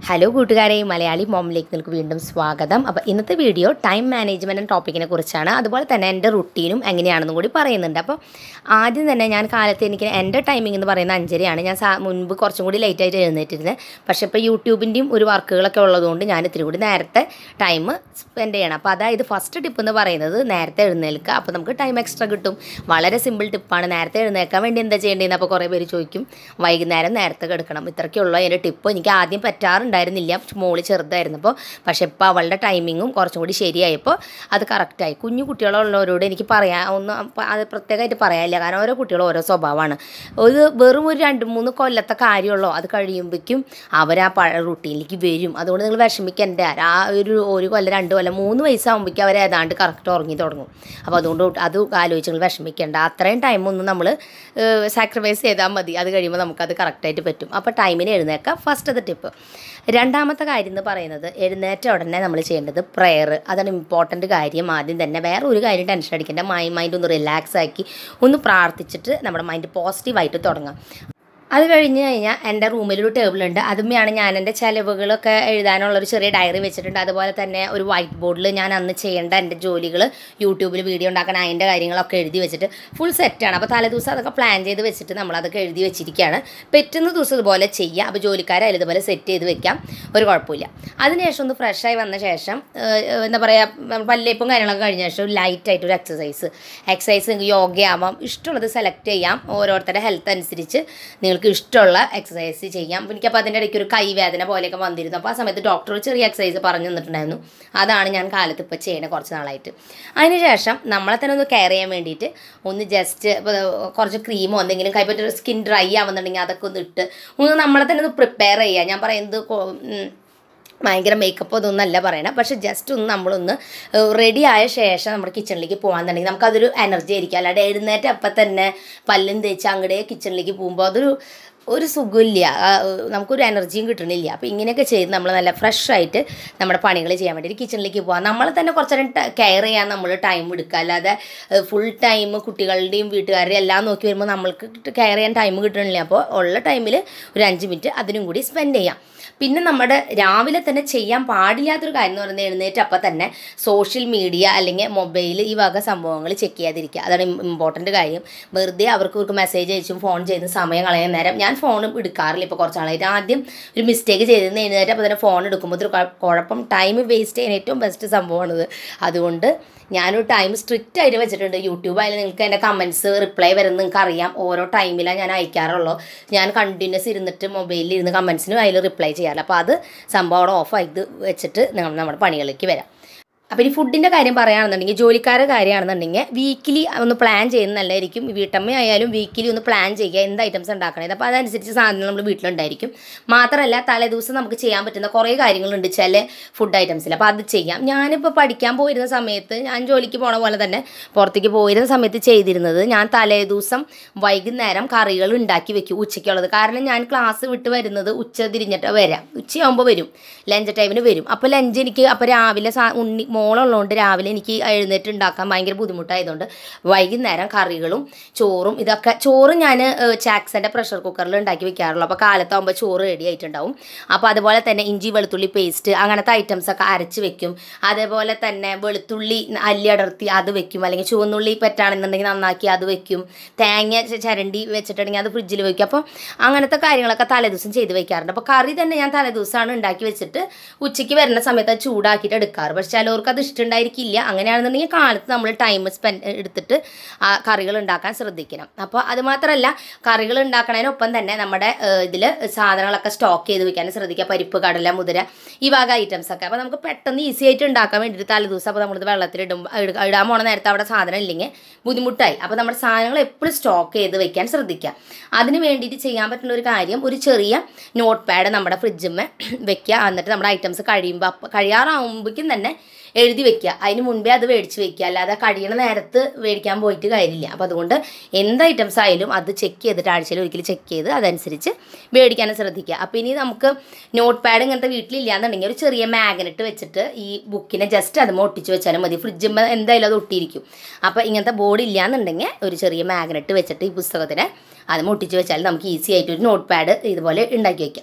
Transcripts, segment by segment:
hello കൂട്ടുകാരെ മലയാളി മോമിലേക്ക് നിങ്ങൾക്ക് വീണ്ടും സ്വാഗതം അപ്പോൾ ഇന്നത്തെ വീഡിയോ ടൈം മാനേജ്മെൻറ്റ് ടോപ്പിക്കിനെ കുറിച്ചാണ് അതുപോലെ തന്നെ എൻ്റെ റുട്ടീനും എങ്ങനെയാണെന്നും കൂടി പറയുന്നുണ്ട് അപ്പോൾ ആദ്യം തന്നെ ഞാൻ കാലത്ത് എനിക്ക് എൻ്റെ ടൈമിംഗ് എന്ന് പറയുന്നത് അഞ്ചരയാണ് ഞാൻ സാ മുൻപ് കുറച്ചും കൂടി ലേറ്റ് ആയിട്ട് എഴുന്നേറ്റിരുന്നത് പക്ഷേ ഇപ്പോൾ യൂട്യൂബിൻ്റെയും ഒരു വർക്കുകളൊക്കെ ഉള്ളതുകൊണ്ട് ഞാൻ ഇത്തിരി കൂടി നേരത്തെ ടൈം സ്പെൻഡ് ചെയ്യണം അപ്പോൾ അതായത് ഫസ്റ്റ് ടിപ്പ് എന്ന് പറയുന്നത് നേരത്തെ എഴുന്നേൽക്കുക അപ്പോൾ നമുക്ക് ടൈം എക്സ്ട്രാ കിട്ടും വളരെ സിമ്പിൾ ടിപ്പാണ് നേരത്തെ എഴുന്നേൽക്കാൻ വേണ്ടി എന്താ ചെയ്യേണ്ടതെന്ന് അപ്പോൾ കുറേ പേര് ചോദിക്കും വൈകുന്നേരം നേരത്തെ കിടക്കണം ഇത്രയ്ക്കുള്ള അതിൻ്റെ ടിപ്പ് എനിക്ക് ആദ്യം പറ്റാറുണ്ടായിരുന്നില്ല മോള് ചെറുതായിരുന്നപ്പോൾ പക്ഷേ ഇപ്പോൾ അവളുടെ ടൈമിങ്ങും കുറച്ചും കൂടി ശരിയായപ്പോൾ അത് കറക്റ്റായി കുഞ്ഞു കുട്ടികളുള്ളവരോട് എനിക്ക് പറയാൻ ഒന്നും പ- അത് പ്രത്യേകമായിട്ട് പറയാനില്ല കാരണം ഓരോ കുട്ടികളും ഓരോ സ്വഭാവമാണ് ഒരു വെറും ഒരു രണ്ട് മൂന്ന് കൊല്ലത്തെ കാര്യമുള്ളൂ അത് കഴിയുമ്പോഴേക്കും അവർ ആ പഴ റൂട്ടീനിലേക്ക് വരും അതുകൊണ്ട് നിങ്ങൾ വിഷമിക്കണ്ട ആ ഒരു ഒരു കൊല്ലം രണ്ട് കൊല്ലം മൂന്ന് വയസ്സാകുമ്പോഴേക്കും അവർ ഏതാണ്ട് കറക്റ്റ് ഉറങ്ങി തുടങ്ങും അപ്പോൾ അതുകൊണ്ട് അത് ആലോചിച്ച് നിങ്ങൾ വിഷമിക്കേണ്ട അത്രയും ടൈമൊന്നും നമ്മൾ സാക്രിഫൈസ് ചെയ്താൽ മതി അത് കഴിയുമ്പോൾ നമുക്കത് കറക്റ്റായിട്ട് പറ്റും അപ്പോൾ ടൈമിന് എഴുന്നേക്കാം ഫസ്റ്റത്തെ ടിപ്പ് രണ്ടാമത്തെ കാര്യം എന്ന് പറയുന്നത് എഴുന്നേറ്റ ഉടനെ നമ്മൾ ചെയ്യേണ്ടത് പ്രെയർ അതാണ് ഇമ്പോർട്ടൻറ്റ് കാര്യം ആദ്യം തന്നെ വേറെ ഒരു കാര്യം ടെൻഷൻ അടിക്കേണ്ട മൈൻഡ് മൈൻഡ് ഒന്ന് റിലാക്സ് ആക്കി ഒന്ന് പ്രാർത്ഥിച്ചിട്ട് നമ്മുടെ മൈൻഡ് പോസിറ്റീവായിട്ട് തുടങ്ങാം അത് കഴിഞ്ഞ് കഴിഞ്ഞാൽ എൻ്റെ റൂമിലൊരു ടേബിളുണ്ട് അതുമ്മയാണ് ഞാൻ എൻ്റെ ചിലവുകളൊക്കെ എഴുതാനുള്ളൊരു ചെറിയ ഡയറി വെച്ചിട്ടുണ്ട് അതുപോലെ തന്നെ ഒരു വൈറ്റ് ബോർഡിൽ ഞാൻ അന്ന് ചെയ്യേണ്ട എൻ്റെ ജോലികൾ യൂട്യൂബിൽ വീഡിയോ ഉണ്ടാക്കാൻ അതിൻ്റെ കാര്യങ്ങളൊക്കെ എഴുതി വെച്ചിട്ട് ഫുൾ സെറ്റാണ് അപ്പോൾ തലേദിവസം അതൊക്കെ പ്ലാൻ ചെയ്ത് വെച്ചിട്ട് നമ്മളതൊക്കെ എഴുതി വെച്ചിരിക്കുകയാണ് പറ്റുന്ന ദിവസം ഇതുപോലെ ചെയ്യുക അപ്പോൾ ജോലിക്കാരെ ഇതുപോലെ സെറ്റ് ചെയ്ത് വെക്കാം ഒരു കുഴപ്പമില്ല അതിനുശേഷം ഒന്ന് ഫ്രഷായി വന്ന ശേഷം ഏഹ്, എന്താ പറയുക പല്ലേപ്പും കാര്യങ്ങളൊക്കെ കഴിഞ്ഞ ശേഷം ഒരു ലൈറ്റായിട്ട് ഒരു എക്സസൈസ് എക്സസൈസ് നിങ്ങൾക്ക് യോഗയാവാം ഇഷ്ടമുള്ളത് സെലക്ട് ചെയ്യാം ഓരോരുത്തരുടെ ഹെൽത്ത് അനുസരിച്ച് നിങ്ങൾക്ക് ഇഷ്ടമുള്ള എക്സസൈസ് ചെയ്യാം അപ്പോൾ എനിക്കപ്പോൾ അതിൻ്റെ ഇടയ്ക്ക് ഒരു കൈവേദന പോലെയൊക്കെ വന്നിരുന്നു അപ്പോൾ ആ സമയത്ത് ഡോക്ടർ ഒരു ചെറിയ എക്സസൈസ് പറഞ്ഞു തന്നിട്ടുണ്ടായിരുന്നു അതാണ് ഞാൻ കാലത്ത് ഇപ്പോൾ ചെയ്യണത് കുറച്ച് നാളായിട്ട് അതിനുശേഷം നമ്മളെ തന്നെ ഒന്ന് കെയർ ചെയ്യാൻ വേണ്ടിയിട്ട് ഒന്ന് ജസ്റ്റ് കുറച്ച് ക്രീമോ എന്തെങ്കിലും കൈപ്പറ്റ സ്കിൻ ഡ്രൈ ആവുന്നുണ്ടെങ്കിൽ അതൊക്കെ ഒന്ന് ഇട്ട് ഒന്ന് നമ്മളെ തന്നെ ഒന്ന് പ്രിപ്പയർ ചെയ്യുക ഞാൻ പറയുന്നത് കൊ- ഉം, ഭയങ്കര മേക്കപ്പ് അതൊന്നല്ല പറയണം പക്ഷെ ജസ്റ്റ് ഒന്ന് നമ്മളൊന്ന് റെഡി ആയ ശേഷം നമ്മുടെ കിച്ചണിലേക്ക് പോകാന്നുണ്ടെങ്കിൽ നമുക്കതൊരു എനർജി ആയിരിക്കും അല്ലാതെ എഴുന്നേറ്റ് അപ്പം തന്നെ പല്ലും തേച്ച് അങ്ങടെ കിച്ചണിലേക്ക് പോകുമ്പോൾ അതൊരു ഒരു സുഖമില്ല ആ, നമുക്കൊരു എനർജിയും കിട്ടണില്ല അപ്പോൾ ഇങ്ങനെയൊക്കെ ചെയ്ത് നമ്മൾ നല്ല ഫ്രഷ് ആയിട്ട് നമ്മുടെ പണികൾ ചെയ്യാൻ വേണ്ടി കിച്ചണിലേക്ക് പോകാം നമ്മളെ തന്നെ കുറച്ച് നേരം കെയർ ചെയ്യാൻ നമ്മൾ ടൈം എടുക്കുക അല്ലാതെ ഫുൾ ടൈം കുട്ടികളുടെയും വീട്ടുകാരുടെയും എല്ലാം നോക്കി വരുമ്പോൾ നമ്മൾക്ക് കെയർ ചെയ്യാൻ ടൈം കിട്ടണില്ല അപ്പോൾ ഉള്ള ടൈമിൽ ഒരു അഞ്ച് മിനിറ്റ് അതിനും കൂടി സ്പെൻഡ് ചെയ്യാം പിന്നെ നമ്മുടെ രാവിലെ തന്നെ ചെയ്യാൻ പാടില്ലാത്തൊരു കാര്യം എന്ന് പറയുന്നത് എഴുന്നേറ്റ് അപ്പം തന്നെ സോഷ്യൽ മീഡിയ അല്ലെങ്കിൽ മൊബൈൽ ഈ വക സംഭവങ്ങൾ ചെക്ക് ചെയ്യാതിരിക്കുക അതാണ് ഇമ്പോർട്ടൻ്റ് കാര്യം വെറുതെ അവർക്ക് ഇവർക്ക് മെസ്സേജ് അയച്ചും ഫോൺ ചെയ്ത് സമയം കളയാൻ നേരം ഞാൻ ഫോണും എടുക്കാറില്ല ഇപ്പോൾ കുറച്ച് നാളായിട്ട് ആദ്യം ഒരു മിസ്റ്റേക്ക് ചെയ്തിരുന്ന എഴുന്നേറ്റ് അപ്പോൾ തന്നെ ഫോൺ എടുക്കുമ്പോൾ ഒരു കുഴ- കുഴപ്പം ടൈം വേസ്റ്റ് ചെയ്യാൻ ഏറ്റവും ബെസ്റ്റ് സംഭവമാണിത് അതുകൊണ്ട് ഞാനൊരു ടൈം സ്ട്രിക്റ്റ് ആയിട്ട് വെച്ചിട്ടുണ്ട് യൂട്യൂബ് ആയാലും നിങ്ങൾക്ക് എൻ്റെ കമൻസ് റിപ്ലൈ വരുന്നത് നിങ്ങൾക്ക് അറിയാം ഓരോ ടൈമിലാണ് ഞാൻ അയക്കാറുള്ളൂ ഞാൻ കണ്ടിന്യൂസ് ഇരുന്നിട്ട് മൊബൈലിൽ ഇരുന്ന് കമൻസിനും അതിൽ റിപ്ലൈ ചെയ്യാറില്ല അപ്പോൾ അത് സംഭവം അവിടെ ഓഫ് ആയിട്ട് വെച്ചിട്ട് നമ്മൾ നമ്മുടെ പണികളിലേക്ക് വരാം അപ്പോൾ ഇനി ഫുഡിൻ്റെ കാര്യം പറയുകയാണെന്നുണ്ടെങ്കിൽ ജോലിക്കാരുടെ കാര്യമാണെന്നുണ്ടെങ്കിൽ വീക്കിലി ഒന്ന് പ്ലാൻ ചെയ്യുന്നത് നല്ലതായിരിക്കും വീട്ടമ്മ ആയാലും വീക്കിലി ഒന്ന് പ്ലാൻ ചെയ്യുക എന്ത് ഐറ്റംസ് ഉണ്ടാക്കണത് അപ്പോൾ അതനുസരിച്ച് സാധനങ്ങൾ നമ്മൾ വീട്ടിലുണ്ടായിരിക്കും മാത്രമല്ല തലേദിവസം നമുക്ക് ചെയ്യാൻ പറ്റുന്ന കുറേ കാര്യങ്ങളുണ്ട് ചില ഫുഡ് ഐറ്റംസിൽ അപ്പോൾ അത് ചെയ്യാം ഞാനിപ്പോൾ പഠിക്കാൻ പോയിരുന്ന സമയത്ത് ഞാൻ ജോലിക്ക് പോണ പോലെ തന്നെ പുറത്തേക്ക് പോയിരുന്ന സമയത്ത് ചെയ്തിരുന്നത് ഞാൻ തലേദിവസം വൈകുന്നേരം കറികൾ ഉണ്ടാക്കി വെക്കും ഉച്ചയ്ക്കുള്ളത് കാരണം ഞാൻ ക്ലാസ് വിട്ട് വരുന്നത് ഉച്ച തിരിഞ്ഞിട്ട് വരാം ഉച്ചയാകുമ്പോൾ വരും ലഞ്ച് ടൈമിന് വരും അപ്പോൾ ലഞ്ച് എനിക്ക് അപ്പോൾ രാവിലെ സാ ഉണ്ണി മോളുള്ളതുകൊണ്ട് രാവിലെ എനിക്ക് എഴുന്നേറ്റ് ഉണ്ടാക്കാൻ ഭയങ്കര ബുദ്ധിമുട്ടായതുകൊണ്ട് വൈകുന്നേരം കറികളും ചോറും ഇതൊക്കെ ചോറ് ഞാൻ ചാക്സൻ്റെ പ്രഷർ കുക്കറിൽ ഉണ്ടാക്കി വെക്കാറുള്ളൂ അപ്പോൾ കാലത്താകുമ്പോൾ ചോറ് റെഡി ആയിട്ടുണ്ടാവും അപ്പോൾ അതുപോലെ തന്നെ ഇഞ്ചി വെളുത്തുള്ളി പേസ്റ്റ് അങ്ങനത്തെ items ഒക്കെ അരച്ച് വെക്കും അതേപോലെ തന്നെ വെളുത്തുള്ളി അല്ലി അടർത്തി അത് വെക്കും അല്ലെങ്കിൽ ചുവന്നുള്ളി പറ്റാണെന്നുണ്ടെങ്കിൽ നന്നാക്കി അത് വെക്കും തേങ്ങ ച- ചരണ്ടി വെച്ചിട്ടുണ്ടെങ്കിൽ അത് ഫ്രിഡ്ജിൽ വെക്കും അപ്പോൾ അങ്ങനത്തെ കാര്യങ്ങളൊക്കെ തലേദിവസം ചെയ്ത് വെക്കാറുണ്ട് അപ്പോൾ കറി തന്നെ ഞാൻ തലേദിവസമാണ് ഉണ്ടാക്കി വെച്ചിട്ട് ഉച്ചയ്ക്ക് വരുന്ന സമയത്ത് അത് ചൂടാക്കിയിട്ട് എടുക്കാറ് പക്ഷെ ചിലവർക്ക് അത് ഇഷ്ടമുണ്ടായിരിക്കില്ല അങ്ങനെയാണെന്നുണ്ടെങ്കിൽ കാലത്ത് നമ്മൾ ടൈം സ്പെൻഡ് എടുത്തിട്ട് ആ കറികൾ ഉണ്ടാക്കാൻ ശ്രദ്ധിക്കണം അപ്പോൾ അത് മാത്രമല്ല കറികൾ ഉണ്ടാക്കണതിനൊപ്പം തന്നെ നമ്മുടെ ഇതിൽ സാധനങ്ങളൊക്കെ സ്റ്റോക്ക് ചെയ്ത് വെക്കാനും ശ്രദ്ധിക്കുക പരിപ്പ് കടല മുതിര ഈ വക ഐറ്റംസ് ഒക്കെ അപ്പോൾ നമുക്ക് പെട്ടെന്ന് ഈസി ആയിട്ട് ഉണ്ടാക്കാൻ വേണ്ടിയിട്ട് തലേദിവസം അപ്പോൾ നമ്മളിത് വെള്ളത്തിലിടും ഇട- ഇടാൻ പോണ നേരത്തെ അവിടെ സാധനം ഇല്ലെങ്കിൽ ബുദ്ധിമുട്ടായി അപ്പോൾ നമ്മുടെ സാധനങ്ങൾ എപ്പോഴും സ്റ്റോക്ക് ചെയ്ത് വെക്കാൻ ശ്രദ്ധിക്കുക അതിന് വേണ്ടിയിട്ട് ചെയ്യാൻ പറ്റുന്ന ഒരു കാര്യം ഒരു ചെറിയ നോട്ട് പാഡ് നമ്മുടെ ഫ്രിഡ്ജിന്മേ വെക്കുക എന്നിട്ട് നമ്മുടെ ഐറ്റംസ് കഴിയുമ്പോൾ അപ്പം കഴിയാറാവുമ്പോഴേക്കും തന്നെ എഴുതി വെക്കുക അതിന് മുൻപേ അത് മേടിച്ച് വെക്കുക അല്ലാതെ കഴിയണ നേരത്ത് മേടിക്കാൻ പോയിട്ട് കാര്യമില്ല അപ്പോൾ അതുകൊണ്ട് എന്ത് ഐറ്റംസ് ആയാലും അത് ചെക്ക് ചെയ്തിട്ട് ആഴ്ചയിൽ ഒരിക്കലും ചെക്ക് ചെയ്ത് അതനുസരിച്ച് മേടിക്കാനും ശ്രദ്ധിക്കുക അപ്പോൾ ഇനി നമുക്ക് നോട്ട് പാഡ് ഇങ്ങനത്തെ വീട്ടിലില്ലാന്നുണ്ടെങ്കിൽ ഒരു ചെറിയ മാഗ്നറ്റ് വെച്ചിട്ട് ഈ ബുക്കിനെ ജസ്റ്റ് അത് ഒട്ടിച്ച് വെച്ചാലും മതി ഫ്രിഡ്ജുമ്പോൾ എന്തായാലും അത് ഒട്ടിയിരിക്കും അപ്പോൾ ഇങ്ങനത്തെ ബോർഡ് ഇല്ലാന്നുണ്ടെങ്കിൽ ഒരു ചെറിയ മാഗ്നറ്റ് വെച്ചിട്ട് ഈ പുസ്തകത്തിന് അത് ഒട്ടിച്ച് വെച്ചാൽ നമുക്ക് ഈസി ആയിട്ട് ഒരു നോട്ട് പാഡ് ഇതുപോലെ ഉണ്ടാക്കി വയ്ക്കാം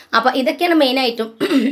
അപ്പോൾ ഇതൊക്കെയാണ് മെയിനായിട്ടും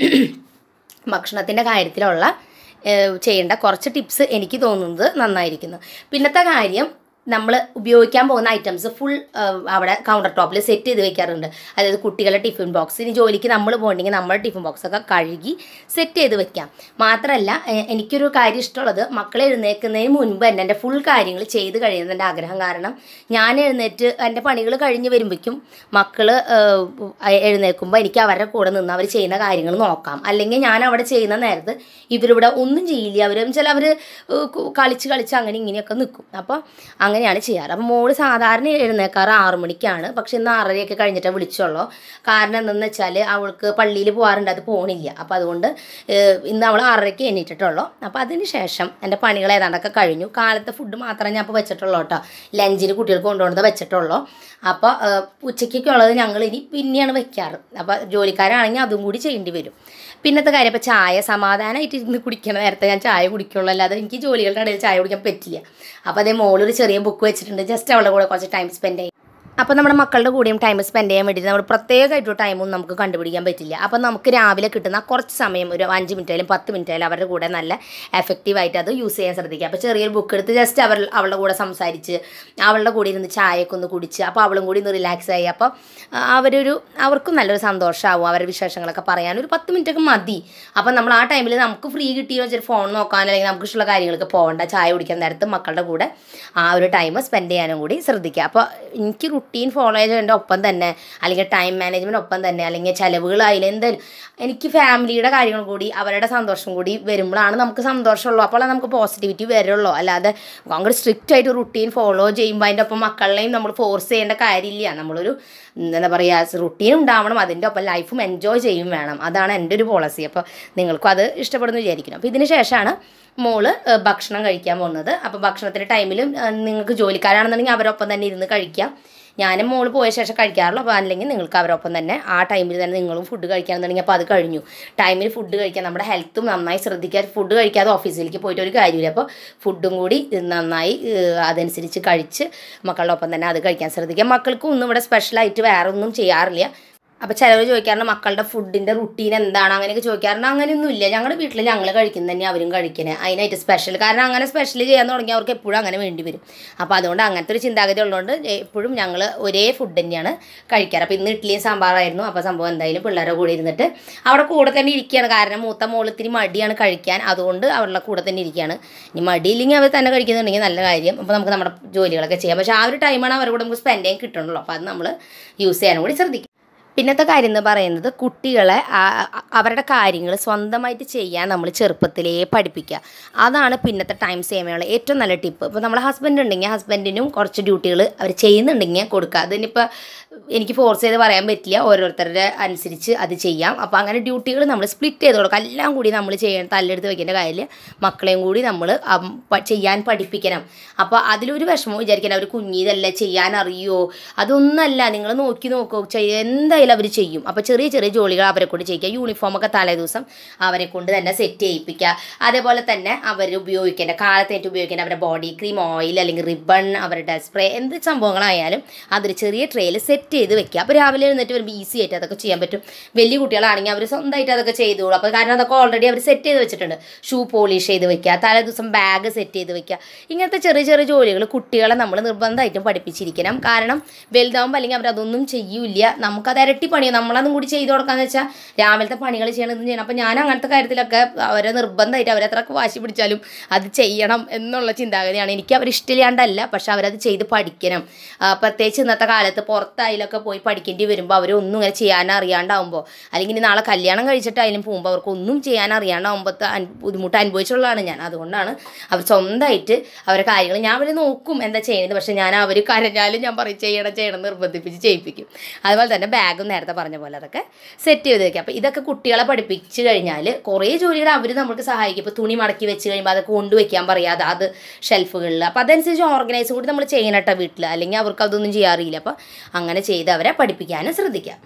ഭക്ഷണത്തിൻ്റെ കാര്യത്തിലുള്ള ഏഹ്, ചെയ്യേണ്ട കുറച്ച് ടിപ്സ് എനിക്ക് തോന്നുന്നത് നന്നായിരിക്കുന്നു പിന്നത്തെ കാര്യം നമ്മൾ ഉപയോഗിക്കാൻ പോകുന്ന ഐറ്റംസ് ഫുൾ അവിടെ കൗണ്ടർ ടോപ്പിൽ സെറ്റ് ചെയ്ത് വെക്കാറുണ്ട് അതായത് കുട്ടികളുടെ ടിഫിൻ ബോക്സ് ഇനി ജോലിക്ക് നമ്മൾ പോകണമെങ്കിൽ നമ്മുടെ ടിഫിൻ ബോക്സ് ഒക്കെ കഴുകി സെറ്റ് ചെയ്ത് വെക്കാം മാത്രമല്ല ഏഹ്, എനിക്കൊരു കാര്യം ഇഷ്ടമുള്ളത് മക്കൾ എഴുന്നേൽക്കുന്നതിന് മുൻപ് തന്നെ എൻ്റെ ഫുൾ കാര്യങ്ങൾ ചെയ്ത് കഴിയുന്നത് എൻ്റെ ആഗ്രഹം കാരണം ഞാൻ എഴുന്നേറ്റ് എൻ്റെ പണികൾ കഴിഞ്ഞ് വരുമ്പോഴേക്കും മക്കൾ എഴുന്നേൽക്കുമ്പോൾ എനിക്ക് അവരുടെ കൂടെ നിന്ന് അവർ ചെയ്യുന്ന കാര്യങ്ങൾ നോക്കാം അല്ലെങ്കിൽ ഞാൻ അവിടെ ചെയ്യുന്ന നേരത്ത് ഇവരിവിടെ ഒന്നും ചെയ്യില്ല അവർ വെച്ചാൽ അവർ കളിച്ച് കളിച്ച് അങ്ങനെ ഇങ്ങനെയൊക്കെ നിൽക്കും അപ്പോൾ അങ്ങനെയാണ് ചെയ്യാറ് അപ്പോൾ മോള് സാധാരണ എഴുന്നേക്കാറ് ആറു മണിക്കാണ് പക്ഷെ ഇന്ന് ആറരയൊക്കെ കഴിഞ്ഞിട്ടേ വിളിച്ചുള്ളൂ കാരണം എന്തെന്ന് വെച്ചാൽ അവൾക്ക് പള്ളിയിൽ പോകാറുണ്ട് അത് പോകണില്ല അപ്പോൾ അതുകൊണ്ട് ഏഹ്, ഇന്ന് അവൾ ആറരയ്ക്ക് എണീറ്റിട്ടുള്ളൂ അപ്പോൾ അതിന് ശേഷം എൻ്റെ പണികൾ ഏതാണ്ടൊക്കെ കഴിഞ്ഞു കാലത്തെ ഫുഡ് മാത്രമേ ഞാൻ ഇപ്പോൾ വെച്ചിട്ടുള്ളൂ കേട്ടോ ലഞ്ചിന് കുട്ടികൾക്ക് കൊണ്ടുപോകുന്നത് വെച്ചിട്ടുള്ളൂ അപ്പോൾ ഏഹ്, ഉച്ചയ്ക്കൊക്കെ ഉള്ളത് ഞങ്ങൾ ഇനി പിന്നെയാണ് വെക്കാറ് അപ്പോൾ ജോലിക്കാരാണെങ്കിൽ അതും കൂടി ചെയ്യേണ്ടി വരും പിന്നത്തെ കാര്യം ഇപ്പോൾ ചായ സമാധാനമായിട്ട് ഇരുന്ന് കുടിക്കണ നേരത്തെ ഞാൻ ചായ കുടിക്കുള്ളൂ അല്ലാതെ എനിക്ക് ജോലികളുടെ ഇടയിൽ ചായ കുടിക്കാൻ പറ്റില്ല അപ്പോൾ അതേ മോളൊരു ചെറിയ ബുക്ക് വെച്ചിട്ടുണ്ട് ജസ്റ്റ് അവളുടെ കൂടെ കുറച്ച് ടൈം സ്പെൻഡ് ചെയ്യും അപ്പോൾ നമ്മുടെ മക്കളുടെ കൂടെയും ടൈം സ്പെൻഡ് ചെയ്യാൻ വേണ്ടി നമ്മൾ പ്രത്യേകമായിട്ടൊരു ടൈമൊന്നും നമുക്ക് കണ്ടുപിടിക്കാൻ പറ്റില്ല അപ്പോൾ നമുക്ക് രാവിലെ കിട്ടുന്ന കുറച്ച് സമയം ഒരു അഞ്ച് മിനിറ്റായാലും പത്ത് മിനിറ്റായാലും അവരുടെ കൂടെ നല്ല എഫക്റ്റീവായിട്ട് അത് യൂസ് ചെയ്യാൻ ശ്രദ്ധിക്കുക അപ്പോൾ ചെറിയൊരു ബുക്ക് എടുത്ത് ജസ്റ്റ് അവർ അവളുടെ കൂടെ സംസാരിച്ച് അവളുടെ കൂടെ ഇരുന്ന് ചായയൊക്കെ ഒന്ന് കുടിച്ച് അപ്പോൾ അവളും കൂടി ഒന്ന് റിലാക്സ് ആയി അപ്പോൾ ആ, അവരൊരു അവർക്കും നല്ലൊരു സന്തോഷമാവും അവരുടെ വിശേഷങ്ങളൊക്കെ പറയാൻ ഒരു പത്ത് മിനിറ്റൊക്കെ മതി അപ്പം നമ്മൾ ആ ടൈമിൽ നമുക്ക് ഫ്രീ കിട്ടിയോ വെച്ചാൽ ഫോൺ നോക്കാൻ അല്ലെങ്കിൽ നമുക്ക് ഇഷ്ടമുള്ള കാര്യങ്ങൾക്ക് പോകണ്ട ചായ കുടിക്കാൻ നേരത്ത് മക്കളുടെ കൂടെ ആ ഒരു ടൈം സ്പെൻഡ് ചെയ്യാനും കൂടി ശ്രദ്ധിക്കുക അപ്പോൾ എനിക്ക് റുട്ടീൻ ഫോളോ ചെയ്തതിൻ്റെ ഒപ്പം തന്നെ അല്ലെങ്കിൽ ടൈം മാനേജ്മെൻറ്റ് ഒപ്പം തന്നെ അല്ലെങ്കിൽ ചിലവുകളായാലും എന്തായാലും എനിക്ക് ഫാമിലിയുടെ കാര്യങ്ങൾ കൂടി അവരുടെ സന്തോഷം കൂടി വരുമ്പോഴാണ് നമുക്ക് സന്തോഷമുള്ളൂ അപ്പോൾ നമുക്ക് പോസിറ്റിവിറ്റി വരുള്ളൂ അല്ലാതെ ഭയങ്കര സ്ട്രിക്റ്റ് ആയിട്ട് റുട്ടീൻ ഫോളോ ചെയ്യുമ്പോൾ അതിൻ്റെ ഒപ്പം മക്കളെയും നമ്മൾ ഫോഴ്സ് ചെയ്യേണ്ട കാര്യമില്ല നമ്മളൊരു ഉം, എന്താ പറയുക റുട്ടീൻ ഉണ്ടാവണം അതിൻ്റെ ഒപ്പം ലൈഫും എൻജോയ് ചെയ്യും വേണം അതാണ് എൻ്റെ ഒരു പോളിസി അപ്പോൾ നിങ്ങൾക്കും അത് ഇഷ്ടപ്പെടുന്നു വിചാരിക്കണം അപ്പോൾ ഇതിന് ശേഷമാണ് മോള് ഏഹ്, ഭക്ഷണം കഴിക്കാൻ പോകുന്നത് അപ്പോൾ ഭക്ഷണത്തിൻ്റെ ടൈമിലും നിങ്ങൾക്ക് ജോലിക്കാരാണെന്നുണ്ടെങ്കിൽ അവരൊപ്പം തന്നെ ഇരുന്ന് കഴിക്കാം ഞാനും മോള് പോയ ശേഷം കഴിക്കാറുള്ളൂ അപ്പോൾ അല്ലെങ്കിൽ നിങ്ങൾക്ക് അവരൊപ്പം തന്നെ ആ ടൈമിൽ തന്നെ നിങ്ങളും ഫുഡ് കഴിക്കാന്നുണ്ടെങ്കിൽ അപ്പോൾ അത് കഴിഞ്ഞു ടൈമിൽ ഫുഡ് കഴിക്കാൻ നമ്മുടെ ഹെൽത്തും നന്നായി ശ്രദ്ധിക്കുക ഫുഡ് കഴിക്കാതെ ഓഫീസിലേക്ക് പോയിട്ട് ഒരു കാര്യമില്ല അപ്പോൾ ഫുഡും കൂടി നന്നായി ഏഹ്, അതനുസരിച്ച് കഴിച്ച് മക്കളുടെ ഒപ്പം തന്നെ അത് കഴിക്കാൻ ശ്രദ്ധിക്കുക മക്കൾക്കും ഒന്നും ഇവിടെ സ്പെഷ്യലായിട്ട് വേറെ ഒന്നും ചെയ്യാറില്ല അപ്പോൾ ചിലവർ ചോദിക്കാറുണ്ട് മക്കളുടെ ഫുഡിൻ്റെ റുട്ടീൻ എന്താണ് അങ്ങനെയൊക്കെ ചോദിക്കാറുണ്ട് അങ്ങനെയൊന്നും ഇല്ല ഞങ്ങളുടെ വീട്ടിൽ ഞങ്ങൾ കഴിക്കുന്ന തന്നെ അവരും കഴിക്കണേ അതിനായിട്ട് സ്പെഷ്യൽ കാരണം അങ്ങനെ സ്പെഷ്യൽ ചെയ്യാൻ തുടങ്ങി അവർക്ക് എപ്പോഴും അങ്ങനെ വേണ്ടി വരും അപ്പോൾ അതുകൊണ്ട് അങ്ങനത്തെ ഒരു ചിന്താഗതി ഉള്ളതുകൊണ്ട് എപ്പോഴും ഞങ്ങൾ ഒരേ ഫുഡ് തന്നെയാണ് കഴിക്കാറ് അപ്പോൾ ഇന്ന് ഇഡ്ഡലിയും സാമ്പാറായിരുന്നു അപ്പോൾ സംഭവം എന്തായാലും പിള്ളേരുടെ കൂടെ ഇരുന്നിട്ട് അവിടെ കൂടെ തന്നെ ഇരിക്കുകയാണ് കാരണം മൂത്ത മോൾ ഇത്തിരി മടിയാണ് കഴിക്കാൻ അതുകൊണ്ട് അവരുടെ കൂടെ തന്നെ ഇരിക്കുകയാണ് ഇനി മടിയില്ലെങ്കിൽ അവർ തന്നെ കഴിക്കുന്നുണ്ടെങ്കിൽ നല്ല കാര്യം അപ്പോൾ നമുക്ക് നമ്മുടെ ജോലികളൊക്കെ ചെയ്യാം പക്ഷേ ആ ഒരു ടൈമാണ് അവരുടെ കൂടെ നമുക്ക് സ്പെൻഡ് ചെയ്യാൻ കിട്ടണല്ലോ അപ്പോൾ അത് നമ്മൾ യൂസ് ചെയ്യാനും കൂടി ശ്രദ്ധിക്കും പിന്നത്തെ കാര്യം എന്ന് പറയുന്നത് കുട്ടികളെ ആ- ആ- അവരുടെ കാര്യങ്ങൾ സ്വന്തമായിട്ട് ചെയ്യാൻ നമ്മൾ ചെറുപ്പത്തിലേ പഠിപ്പിക്കുക അതാണ് പിന്നത്തെ ടൈം സേവ് ചെയ്യാനുള്ള ഏറ്റവും നല്ല ടിപ്പ് ഇപ്പോൾ നമ്മുടെ ഹസ്ബൻഡ് ഉണ്ടെങ്കിൽ ഹസ്ബൻഡിനും കുറച്ച് ഡ്യൂട്ടികൾ അവർ ചെയ്യുന്നുണ്ടെങ്കിൽ കൊടുക്കുക അതിനിപ്പോൾ എനിക്ക് ഫോഴ്സ് ചെയ്ത് പറയാൻ പറ്റില്ല ഓരോരുത്തരുടെ അനുസരിച്ച് അത് ചെയ്യാം അപ്പോൾ അങ്ങനെ ഡ്യൂട്ടികൾ നമ്മൾ സ്പ്ലിറ്റ് ചെയ്ത് കൊടുക്കുക എല്ലാം കൂടി നമ്മൾ ചെയ്യണം തല്ലെടുത്ത് വെക്കേണ്ട കാര്യമില്ല മക്കളെയും കൂടി നമ്മൾ ചെയ്യാൻ പഠിപ്പിക്കണം അപ്പോൾ അതിലൊരു വിഷമവും വിചാരിക്കണം അവർ കുഞ്ഞിതല്ലേ ചെയ്യാൻ അറിയുമോ അതൊന്നല്ല നിങ്ങൾ നോക്കി നോക്കൂ ചെയ്യ എന്തായാലും അവർ ചെയ്യും അപ്പോൾ ചെറിയ ചെറിയ ജോലികൾ അവരെ കൊണ്ട് ചെയ്യിക്കുക യൂണിഫോമൊക്കെ തലേ ദിവസം അവരെ കൊണ്ട് തന്നെ സെറ്റ് ചെയ്യിപ്പിക്കുക അതേപോലെ തന്നെ അവർ ഉപയോഗിക്കേണ്ട കാലത്തേറ്റ് ഉപയോഗിക്കേണ്ട അവരുടെ ബോഡി ക്രീം ഓയിൽ അല്ലെങ്കിൽ റിബൺ അവരുടെ സ്പ്രേ എന്ത് സംഭവങ്ങളായാലും അതൊരു ചെറിയ ട്രേയിൽ സെറ്റ് ചെയ്ത് വെക്കുക അപ്പോൾ രാവിലെ എഴുന്നേറ്റ് വരുമ്പോൾ ഈസി ആയിട്ട് അതൊക്കെ ചെയ്യാൻ പറ്റും വലിയ കുട്ടികളാണെങ്കിൽ അവർ സ്വന്തമായിട്ട് അതൊക്കെ ചെയ്തോളൂ അപ്പോൾ കാരണം അതൊക്കെ ഓൾറെഡി അവർ സെറ്റ് ചെയ്ത് വെച്ചിട്ടുണ്ട് ഷൂ പോളിഷ് ചെയ്ത് വെക്കുക തലേ ദിവസം ബാഗ് സെറ്റ് ചെയ്ത് വെക്കുക ഇങ്ങനത്തെ ചെറിയ ചെറിയ ജോലികൾ കുട്ടികളെ നമ്മൾ നിർബന്ധമായിട്ടും പഠിപ്പിച്ചിരിക്കണം കാരണം വലുതാവുമ്പോൾ അല്ലെങ്കിൽ അവരതൊന്നും ചെയ്യൂല നമുക്കത് ഇരട്ടി പണിയോ നമ്മളതും കൂടി ചെയ്ത് കൊടുക്കാന്ന് വെച്ചാൽ രാവിലത്തെ പണികൾ ചെയ്യണം ഇതും ചെയ്യണം അപ്പോൾ ഞാൻ അങ്ങനത്തെ കാര്യത്തിലൊക്കെ അവരെ നിർബന്ധമായിട്ട് അവരെത്രക്ക് വാശി പിടിച്ചാലും അത് ചെയ്യണം എന്നുള്ള ചിന്താഗതിയാണ് എനിക്ക് അവർ ഇഷ്ടമില്ലാണ്ടല്ല പക്ഷെ അവരത് ചെയ്ത് പഠിക്കണം ആ, പ്രത്യേകിച്ച് ഇന്നത്തെ കാലത്ത് പുറത്തായാലൊക്കെ പോയി പഠിക്കേണ്ടി വരുമ്പോൾ അവരൊന്നും ഇങ്ങനെ ചെയ്യാൻ അറിയാണ്ടാവുമ്പോൾ അല്ലെങ്കിൽ ഇനി നാളെ കല്യാണം കഴിച്ചിട്ടായാലും പോകുമ്പോൾ അവർക്ക് ഒന്നും ചെയ്യാൻ അറിയാണ്ടാവുമ്പോൾ ബുദ്ധിമുട്ട് അനുഭവിച്ചുള്ളതാണ് ഞാൻ അതുകൊണ്ടാണ് അവർ സ്വന്തമായിട്ട് അവരുടെ കാര്യങ്ങൾ ഞാൻ അവരെ നോക്കും എന്താ ചെയ്യുന്നത് പക്ഷെ ഞാൻ അവർ കരഞ്ഞാലും ഞാൻ പറയും ചെയ്യണം ചെയ്യണം നിർബന്ധിപ്പിച്ച് ചെയ്യിപ്പിക്കും അതുപോലെ തന്നെ ബാഗും നേരത്തെ പറഞ്ഞ പോലെ അതൊക്കെ സെറ്റ് ചെയ്ത് വെക്കുക അപ്പോൾ ഇതൊക്കെ കുട്ടികളെ പഠിപ്പിച്ച് കഴിഞ്ഞാൽ കുറേ ജോലികൾ അവർ നമുക്ക് സഹായിക്കും ഇപ്പോൾ തുണി മടക്കി വെച്ച് കഴിയുമ്പോൾ അതൊക്കെ കൊണ്ടുവയ്ക്കാൻ പറയാതെ അത് ഷെൽഫുകളിൽ അപ്പോൾ അതനുസരിച്ച് ഓർഗനൈസ് കൂടി നമ്മൾ ചെയ്യണം കേട്ടോ വീട്ടിൽ അല്ലെങ്കിൽ അവർക്ക് അതൊന്നും ചെയ്യാറില്ല അപ്പോൾ അങ്ങനെ ചെയ്ത് അവരെ പഠിപ്പിക്കാനും ശ്രദ്ധിക്കാം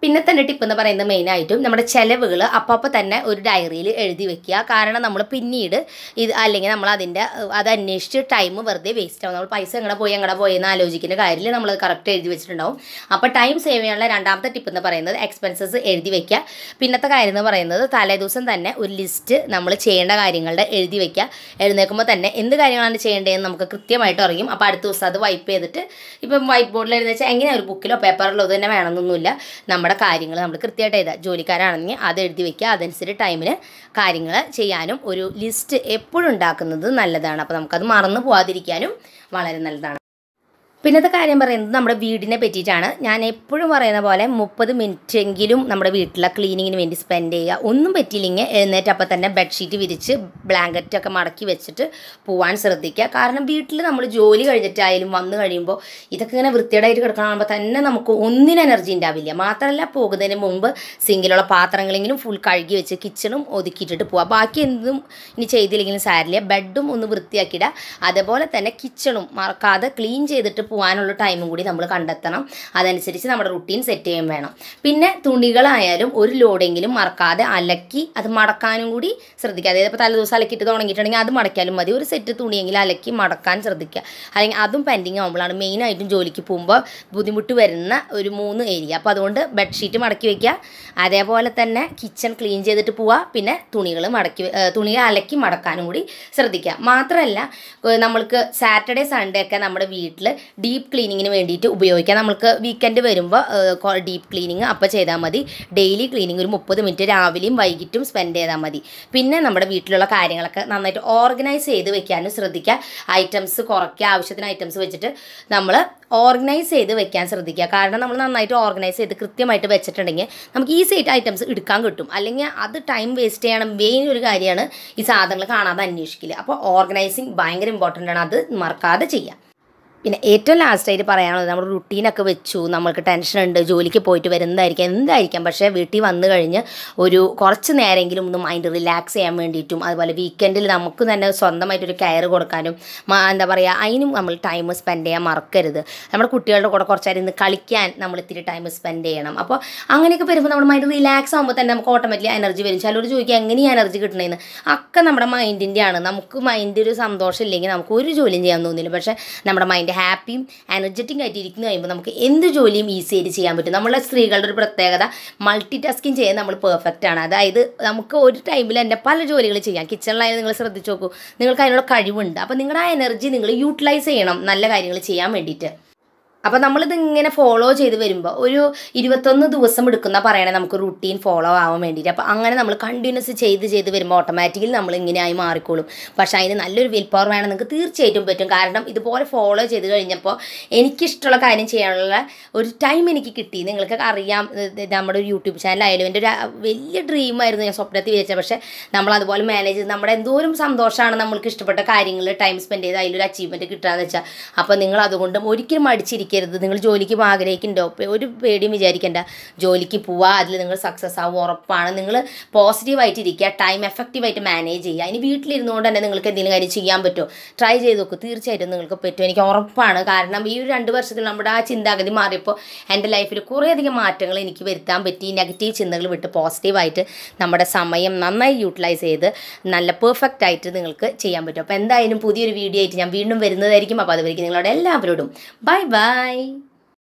പിന്നെ തന്നെ ടിപ്പ് എന്ന് പറയുന്നത് മെയിനായിട്ടും നമ്മുടെ ചിലവുകൾ അപ്പോൾ തന്നെ ഒരു ഡയറിയിൽ എഴുതി വെക്കുക കാരണം നമ്മൾ പിന്നീട് ഇത് അല്ലെങ്കിൽ നമ്മൾ അതിൻ്റെ അത് അന്വേഷിച്ച് ടൈം വെറുതെ വേസ്റ്റ് ആവും നമ്മൾ പൈസ എങ്ങനെ പോയി എങ്ങനെ പോയി എന്ന് ആലോചിക്കുന്ന കാര്യത്തിൽ നമ്മൾ കറക്റ്റ് എഴുതി വെച്ചിട്ടുണ്ടാവും അപ്പോൾ ടൈം സേവ് ചെയ്യാനുള്ള രണ്ടാമത്തെ ടിപ്പ് എന്ന് പറയുന്നത് എക്സ്പെൻസസ് എഴുതി വെക്കുക പിന്നത്തെ കാര്യം എന്ന് പറയുന്നത് തലേദിവസം തന്നെ ഒരു ലിസ്റ്റ് നമ്മൾ ചെയ്യേണ്ട കാര്യങ്ങളുടെ എഴുതി വെക്കുക എഴുന്നേൽക്കുമ്പോൾ തന്നെ എന്ത് കാര്യങ്ങളാണ് ചെയ്യേണ്ടതെന്ന് നമുക്ക് കൃത്യമായിട്ട് അറിയും അപ്പോൾ അടുത്ത ദിവസം അത് വൈപ്പ് ചെയ്തിട്ട് ഇപ്പം വൈറ്റ് ബോർഡിൽ എഴുതി വെച്ചാൽ എങ്ങനെ ഒരു ബുക്കിലോ പേപ്പറിലോ ഇത് തന്നെ വേണമെന്നൊന്നുമില്ല നമ്മുടെ കാര്യങ്ങൾ നമ്മൾ കൃത്യമായിട്ട് എഴുതുക ജോലിക്കാരാണെങ്കിൽ അത് എഴുതി വെക്കുക അതനുസരിച്ച് ടൈമിന് കാര്യങ്ങൾ ചെയ്യാനും ഒരു ലിസ്റ്റ് എപ്പോഴും ഉണ്ടാക്കുന്നത് നല്ലതാണ് അപ്പോൾ നമുക്കത് മറന്നു പോകാതിരിക്കാനും വളരെ നല്ലതാണ് പിന്നത്തെ കാര്യം പറയുന്നത് നമ്മുടെ വീടിനെ പറ്റിയിട്ടാണ് ഞാൻ എപ്പോഴും പറയുന്ന പോലെ മുപ്പത് മിനിറ്റ് എങ്കിലും നമ്മുടെ വീട്ടിലെ ക്ലീനിങ്ങിന് വേണ്ടി സ്പെൻഡ് ചെയ്യുക ഒന്നും പറ്റിയില്ലെങ്കിൽ എഴുന്നേറ്റ് അപ്പം തന്നെ ബെഡ്ഷീറ്റ് വിരിച്ച് ബ്ലാങ്കറ്റൊക്കെ മടക്കി വെച്ചിട്ട് പോവാൻ ശ്രദ്ധിക്കുക കാരണം വീട്ടിൽ നമ്മൾ ജോലി കഴിഞ്ഞിട്ടായാലും വന്നു കഴിയുമ്പോൾ ഇതൊക്കെ ഇങ്ങനെ വൃത്തിയേടായിട്ട് കിടക്കണമെങ്കിൽ തന്നെ നമുക്ക് ഒന്നിനും എനർജി ഉണ്ടാവില്ല മാത്രമല്ല പോകുന്നതിന് മുമ്പ് സിങ്കിലുള്ള പാത്രങ്ങളെങ്കിലും ഫുൾ കഴുകി വെച്ച് കിച്ചണും ഒതുക്കിയിട്ടിട്ട് പോവുക ബാക്കി എന്തും ഇനി ചെയ്തില്ലെങ്കിലും സാരില്ല ബെഡും ഒന്ന് വൃത്തിയാക്കിയിടുക അതേപോലെ തന്നെ കിച്ചണും മറക്കാതെ ക്ലീൻ ചെയ്തിട്ട് പോകാനുള്ള ടൈമും കൂടി നമ്മൾ കണ്ടെത്തണം അതനുസരിച്ച് നമ്മുടെ റുട്ടീൻ സെറ്റ് ചെയ്യാൻ വേണം പിന്നെ തുണികളായാലും ഒരു ലോഡെങ്കിലും മറക്കാതെ അലക്കി അത് മടക്കാനും കൂടി ശ്രദ്ധിക്കുക അതായത് ഇപ്പോൾ തലേദിവസം അലക്കിയിട്ട് തുടങ്ങിയിട്ടുണ്ടെങ്കിൽ അത് മടക്കിയാലും മതി ഒരു സെറ്റ് തുണിയെങ്കിലും അലക്കി മടക്കാൻ ശ്രദ്ധിക്കുക അല്ലെങ്കിൽ അതും പെൻഡിങ് ആകുമ്പോഴാണ് മെയിനായിട്ടും ജോലിക്ക് പോകുമ്പോൾ ബുദ്ധിമുട്ട് വരുന്ന ഒരു മൂന്ന് ഏരിയ അപ്പോൾ അതുകൊണ്ട് ബെഡ്ഷീറ്റ് മടക്കി വയ്ക്കുക അതേപോലെ തന്നെ കിച്ചൺ ക്ലീൻ ചെയ്തിട്ട് പോവുക പിന്നെ തുണികൾ മടക്കി വെ- ഏഹ് തുണികൾ അലക്കി മടക്കാനും കൂടി ശ്രദ്ധിക്കുക മാത്രമല്ല ഏഹ് നമ്മൾക്ക് സാറ്റർഡേ സൺഡേ ഒക്കെ നമ്മുടെ വീട്ടിൽ ഡീപ്പ് ക്ലീനിങ്ങിന് വേണ്ടിയിട്ട് ഉപയോഗിക്കാം നമ്മൾക്ക് വീക്കെൻഡ് വരുമ്പോൾ ഡീപ്പ് ക്ലീനിങ് അപ്പോൾ ചെയ്താൽ മതി ഡെയിലി ക്ലീനിങ് ഒരു മുപ്പത് മിനിറ്റ് രാവിലെയും വൈകിട്ടും സ്പെൻഡ് ചെയ്താൽ മതി പിന്നെ നമ്മുടെ വീട്ടിലുള്ള കാര്യങ്ങളൊക്കെ നന്നായിട്ട് ഓർഗനൈസ് ചെയ്ത് വെക്കാനും ശ്രദ്ധിക്കുക ഐറ്റംസ് കുറയ്ക്കുക ആവശ്യത്തിന് ഐറ്റംസ് വെച്ചിട്ട് നമ്മൾ ഓർഗനൈസ് ചെയ്ത് വെക്കാൻ ശ്രദ്ധിക്കുക കാരണം നമ്മൾ നന്നായിട്ട് ഓർഗനൈസ് ചെയ്ത് കൃത്യമായിട്ട് വെച്ചിട്ടുണ്ടെങ്കിൽ നമുക്ക് ഈസി ആയിട്ട് ഐറ്റംസ് എടുക്കാൻ കിട്ടും അല്ലെങ്കിൽ അത് ടൈം വേസ്റ്റ് ചെയ്യണം മെയിൻ ഒരു കാര്യമാണ് ഈ സാധനങ്ങൾ കാണാതെ അന്വേഷിക്കില്ല അപ്പോൾ ഓർഗനൈസിങ് ഭയങ്കര ഇമ്പോർട്ടൻ്റ് ആണ് അത് മറക്കാതെ ചെയ്യാം പിന്നെ ഏറ്റവും ലാസ്റ്റായിട്ട് പറയാനുള്ളത് നമ്മൾ റുട്ടീനൊക്കെ വെച്ചു നമ്മൾക്ക് ടെൻഷൻ ഉണ്ട് ജോലിക്ക് പോയിട്ട് വരുന്നതായിരിക്കാം എന്തായിരിക്കാം പക്ഷേ വീട്ടിൽ വന്നു കഴിഞ്ഞ് ഒരു കുറച്ച് നേരമെങ്കിലും ഒന്ന് മൈൻഡ് റിലാക്സ് ചെയ്യാൻ വേണ്ടിയിട്ടും അതുപോലെ വീക്കെൻഡിൽ നമുക്ക് തന്നെ സ്വന്തമായിട്ടൊരു കെയർ കൊടുക്കാനും മ- എന്താ പറയുക അതിനും നമ്മൾ ടൈം സ്പെൻഡ് ചെയ്യാൻ മറക്കരുത് നമ്മുടെ കുട്ടികളുടെ കൂടെ കുറച്ച് നേരം ഇന്ന് കളിക്കാൻ നമ്മൾ ഇത്തിരി ടൈം സ്പെൻഡ് ചെയ്യണം അപ്പോൾ അങ്ങനെയൊക്കെ വരുമ്പോൾ നമ്മുടെ മൈൻഡ് റിലാക്സ് ആകുമ്പോൾ തന്നെ നമുക്ക് ഓട്ടോമാറ്റിക്കലി എനർജി വരും ചിലർ ചോദിക്കുക എങ്ങനെയാണ് എനർജി കിട്ടണതെന്ന് ഒക്കെ നമ്മുടെ മൈൻഡിൻ്റെ ആണ് നമുക്ക് മൈൻഡ് ഒരു സന്തോഷം ഇല്ലെങ്കിൽ നമുക്ക് ഒരു ജോലിയും ചെയ്യാൻ തോന്നില്ല പക്ഷേ നമ്മുടെ മൈൻഡ് ഹാപ്പിയും എനർജറ്റിക് ആയിട്ട് ഇരിക്കുന്ന കഴിയുമ്പോൾ നമുക്ക് എന്ത് ജോലിയും ഈസി ആയിട്ട് ചെയ്യാൻ പറ്റും നമ്മളെ സ്ത്രീകളുടെ ഒരു പ്രത്യേകത മൾട്ടി ടാസ്കിങ് ചെയ്യാൻ നമ്മൾ പെർഫെക്റ്റ് ആണ് അതായത് നമുക്ക് ഒരു ടൈമിൽ തന്നെ പല ജോലികൾ ചെയ്യാം കിച്ചണിലായാലും നിങ്ങൾ ശ്രദ്ധിച്ച് നോക്കൂ നിങ്ങൾക്ക് അതിനുള്ള കഴിവുണ്ട് അപ്പോൾ നിങ്ങളുടെ ആ എനർജി നിങ്ങൾ യൂട്ടിലൈസ് ചെയ്യണം നല്ല കാര്യങ്ങൾ ചെയ്യാൻ വേണ്ടിയിട്ട് അപ്പോൾ നമ്മളിത് ഇങ്ങനെ ഫോളോ ചെയ്ത് വരുമ്പോൾ ഒരു ഇരുപത്തൊന്ന് ദിവസം എടുക്കുന്ന പറയണേ നമുക്ക് റുട്ടീൻ ഫോളോ ആവാൻ വേണ്ടിയിട്ട് അപ്പോൾ അങ്ങനെ നമ്മൾ കണ്ടിന്യൂസ് ചെയ്ത് ചെയ്ത് വരുമ്പോൾ ഓട്ടോമാറ്റിക്കലി നമ്മൾ ഇങ്ങനെ ആയി മാറിക്കോളും പക്ഷേ അതിന് നല്ലൊരു വിൽ പവർ വേണം നിങ്ങൾക്ക് തീർച്ചയായിട്ടും പറ്റും കാരണം ഇതുപോലെ ഫോളോ ചെയ്ത് കഴിഞ്ഞപ്പോൾ എനിക്കിഷ്ടമുള്ള കാര്യം ചെയ്യാനുള്ള ഒരു ടൈം എനിക്ക് കിട്ടി നിങ്ങൾക്ക് അറിയാം ഇത് നമ്മുടെ ഒരു യൂട്യൂബ് ചാനലായാലും എൻ്റെ ഒരു വലിയ ഡ്രീമായിരുന്നു ഞാൻ സ്വപ്നത്തിൽ വിചാരിച്ചത് പക്ഷേ നമ്മൾ അതുപോലെ മാനേജ് ചെയ്ത് നമ്മുടെ എന്തോരം സന്തോഷമാണ് നമ്മൾക്ക് ഇഷ്ടപ്പെട്ട കാര്യങ്ങൾ ടൈം സ്പെൻഡ് ചെയ്ത് അതിലൊരു അച്ചീവ്മെൻറ്റ് കിട്ടുകയെന്ന് വെച്ചാൽ അപ്പോൾ നിങ്ങൾ അതുകൊണ്ട് ഒരിക്കലും മടിച്ചിരിക്കരുത് നിങ്ങൾ ജോലിക്ക് പോകാൻ ആഗ്രഹിക്കുന്നുണ്ടോ ഇപ്പൊ ഒരു പേടിയും വിചാരിക്കേണ്ട ജോലിക്ക് പോവുക അതിൽ നിങ്ങൾ സക്സസ് ആവും ഉറപ്പാണ് നിങ്ങൾ പോസിറ്റീവായിട്ട് ഇരിക്കുക ടൈം എഫക്റ്റീവായിട്ട് മാനേജ് ചെയ്യുക ഇനി വീട്ടിലിരുന്നുകൊണ്ട് തന്നെ നിങ്ങൾക്ക് എന്തെങ്കിലും കാര്യം ചെയ്യാൻ പറ്റുമോ ട്രൈ ചെയ്ത് നോക്കൂ തീർച്ചയായിട്ടും നിങ്ങൾക്ക് പറ്റും എനിക്ക് ഉറപ്പാണ് കാരണം ഈ ഒരു രണ്ട് വർഷത്തിൽ നമ്മുടെ ആ ചിന്താഗതി മാറിയപ്പോൾ എൻ്റെ ലൈഫിൽ കുറേയധികം മാറ്റങ്ങൾ എനിക്ക് വരുത്താൻ പറ്റി നെഗറ്റീവ് ചിന്തകൾ വിട്ട് പോസിറ്റീവായിട്ട് നമ്മുടെ സമയം നന്നായി യൂട്ടിലൈസ് ചെയ്ത് നല്ല പെർഫെക്റ്റ് ആയിട്ട് നിങ്ങൾക്ക് ചെയ്യാൻ പറ്റും അപ്പോൾ എന്തായാലും പുതിയൊരു വീഡിയോ ആയിട്ട് ഞാൻ വീണ്ടും വരുന്നതായിരിക്കും അപ്പോൾ അതുവരെയ്ക്ക് നിങ്ങളോട് എല്ലാവരോടും ബൈ ബൈ